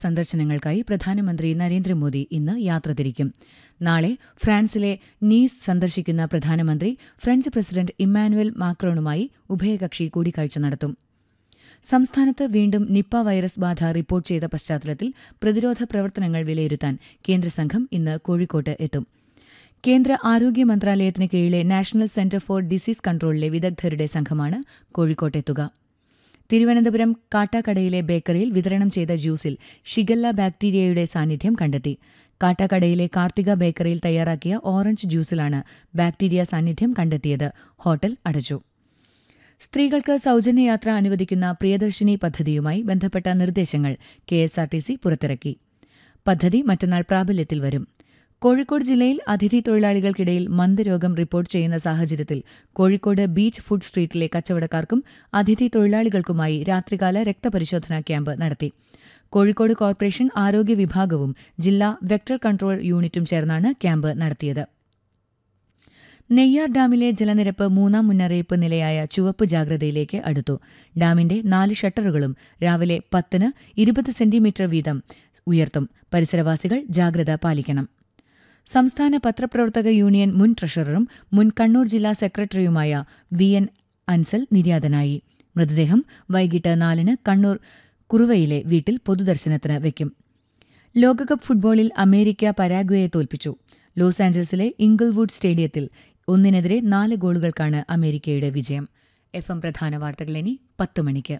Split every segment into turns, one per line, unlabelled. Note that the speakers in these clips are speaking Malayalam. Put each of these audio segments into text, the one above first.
സന്ദർശനങ്ങൾക്കായി പ്രധാനമന്ത്രി നരേന്ദ്രമോദി ഇന്ന് യാത്ര തിരിക്കും നാളെ ഫ്രാൻസിലെ നീസ് സന്ദർശിക്കുന്ന പ്രധാനമന്ത്രി ഫ്രഞ്ച് പ്രസിഡന്റ് ഇമ്മാനുവൽ മാക്രോണുമായി ഉഭയകക്ഷി കൂടിക്കാഴ്ച നടത്തും സംസ്ഥാനത്ത് വീണ്ടും നിപ്പ വൈറസ് ബാധ റിപ്പോർട്ട് ചെയ്ത പശ്ചാത്തലത്തിൽ പ്രതിരോധ പ്രവർത്തനങ്ങൾ വിലയിരുത്താൻ കേന്ദ്രസംഘം ഇന്ന് കോഴിക്കോട്ട് എത്തും കേന്ദ്ര ആരോഗ്യ മന്ത്രാലയത്തിന് കീഴിലെ നാഷണൽ സെന്റർ ഫോർ ഡിസീസ് കൺട്രോളിലെ വിദഗ്ധരുടെ സംഘമാണ് കോഴിക്കോട്ടെത്തുക തിരുവനന്തപുരം കാട്ടാക്കടയിലെ ബേക്കറിയിൽ വിതരണം ചെയ്ത ജ്യൂസിൽ ഷിഗല്ല ബാക്ടീരിയയുടെ സാന്നിധ്യം കണ്ടെത്തി കാട്ടാക്കടയിലെ കാർത്തിക ബേക്കറിയിൽ തയ്യാറാക്കിയ ഓറഞ്ച് ജ്യൂസിലാണ് ബാക്ടീരിയ സാന്നിധ്യം കണ്ടെത്തിയത് ഹോട്ടൽ അടച്ചു സ്ത്രീകൾക്ക് സൌജന്യയാത്ര അനുവദിക്കുന്ന പ്രിയദർശിനി പദ്ധതിയുമായി ബന്ധപ്പെട്ട നിർദ്ദേശങ്ങൾ കെഎസ്ആർടിസി പുറത്തിറക്കി പദ്ധതി മറ്റന്നാൾ പ്രാബല്യത്തിൽ വരും കോഴിക്കോട് ജില്ലയിൽ അതിഥി തൊഴിലാളികൾക്കിടയിൽ മന്ദരോഗം റിപ്പോർട്ട് ചെയ്യുന്ന സാഹചര്യത്തിൽ കോഴിക്കോട് ബീച്ച് ഫുഡ് സ്ട്രീറ്റിലെ കച്ചവടക്കാർക്കും അതിഥി തൊഴിലാളികൾക്കുമായി രാത്രികാല രക്തപരിശോധനാ ക്യാമ്പ് നടത്തി കോഴിക്കോട് കോർപ്പറേഷൻ ആരോഗ്യ വിഭാഗവും ജില്ലാ വെക്ടർ കൺട്രോൾ യൂണിറ്റും ചേർന്നാണ് ക്യാമ്പ് നടത്തിയത് നെയ്യാർ ഡാമിലെ ജലനിരപ്പ് മൂന്നാം മുന്നറിയിപ്പ് നിലയായ ചുവപ്പ് ജാഗ്രതയിലേക്ക് അടുത്തു ഡാമിന്റെ നാല് ഷട്ടറുകളും രാവിലെ പത്തിന് ഇരുപത് സെന്റിമീറ്റർ വീതം ഉയർത്തും പരിസരവാസികൾ ജാഗ്രത പാലിക്കണം സംസ്ഥാന പത്രപ്രവർത്തക യൂണിയൻ മുൻ ട്രഷററും മുൻ കണ്ണൂർ ജില്ലാ സെക്രട്ടറിയുമായ വി എൻ അൻസൽ നിര്യാതനായി മൃതദേഹം വൈകിട്ട് നാലിന് കണ്ണൂർ കുറുവയിലെ വീട്ടിൽ പൊതുദർശനത്തിന് വയ്ക്കും ലോകകപ്പ് ഫുട്ബോളിൽ അമേരിക്ക പരാഗ്വയെ തോൽപ്പിച്ചു ലോസ് ആഞ്ചൽസിലെ ഇംഗിൾവുഡ് സ്റ്റേഡിയത്തിൽ ഒന്നിനെതിരെ നാല് ഗോളുകൾക്കാണ് അമേരിക്കയുടെ വിജയം എഫ് എം പ്രധാന വാർത്തകൾ ഇനി പത്ത് മണിക്ക്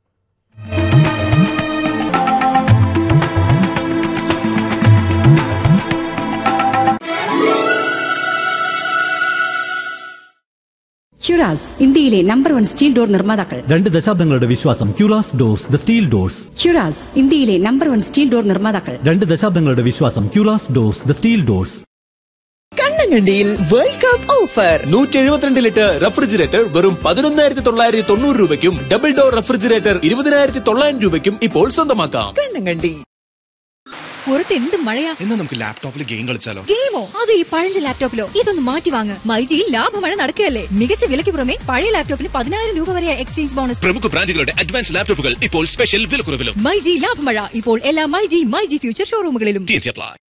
ഹ്യുറാസ് ഇന്ത്യയിലെ നമ്പർ വൺ സ്റ്റീൽ ഡോർ നിർമ്മാതാക്കൾ
രണ്ട് ദശാബ്ദങ്ങളുടെ വിശ്വാസം ക്യൂറാസ് ഡോർസ് ദ സ്റ്റീൽ ഡോർസ്
ഹ്യുറാസ് ഇന്ത്യയിലെ നമ്പർ വൺ സ്റ്റീൽ ഡോർ നിർമ്മാതാക്കൾ
രണ്ട് ദശാബ്ദങ്ങളുടെ വിശ്വാസം ക്യൂറാസ് ഡോർസ് ദ സ്റ്റീൽ ഡോർസ്
കണ്ണങ്കണ്ടിയിൽ വേൾഡ് കപ്പ് ഓഫർ
നൂറ്റി എഴുപത്തിരണ്ട് ലിറ്റർ റെഫ്രിജറേറ്റർ വെറും പതിനൊന്നായിരത്തി തൊള്ളായിരത്തി തൊണ്ണൂറ് രൂപയ്ക്കും ഡബിൾ ഡോർ റെഫ്രിജറേറ്റർ ഇരുപതിനായിരത്തി തൊള്ളായിരം രൂപയ്ക്കും ഇപ്പോൾ സ്വന്തമാക്കാം
കണ്ണങ്കണ്ടി
പുറത്ത് എന്ത് മഴയാ
എന്നാ നമുക്ക് ലാപ്ടോപ്പിൽ ഗെയിം കളിച്ചാലോ
ഗെയിമോ അത് ഈ പഴഞ്ച ലാപ്ടോപ്പിലോ ഇതൊന്ന് മാറ്റി വാങ്ങ് മൈജിയിൽ ലാഭമഴ നടക്കുകയല്ലേ മികച്ച വിലയ്ക്ക് പുറമെ പഴയ ലാപ്ടോപ്പിന് പതിനായിരം രൂപ വരെ എക്സ്ചേഞ്ച് ബോണസ്
പ്രമുഖ ബ്രാൻഡുകളുടെ അഡ്വാൻസ് ലാപ്ടോപ്പുകൾ ഇപ്പോൾ സ്പെഷ്യൽ വിലക്കുറവിലും
മൈജി ലാഭമഴ ഇപ്പോൾ എല്ലാ മൈജി മൈജി ഫ്യൂച്ചർ ഷോറൂമുകളിലും
ടി അപ്ലൈ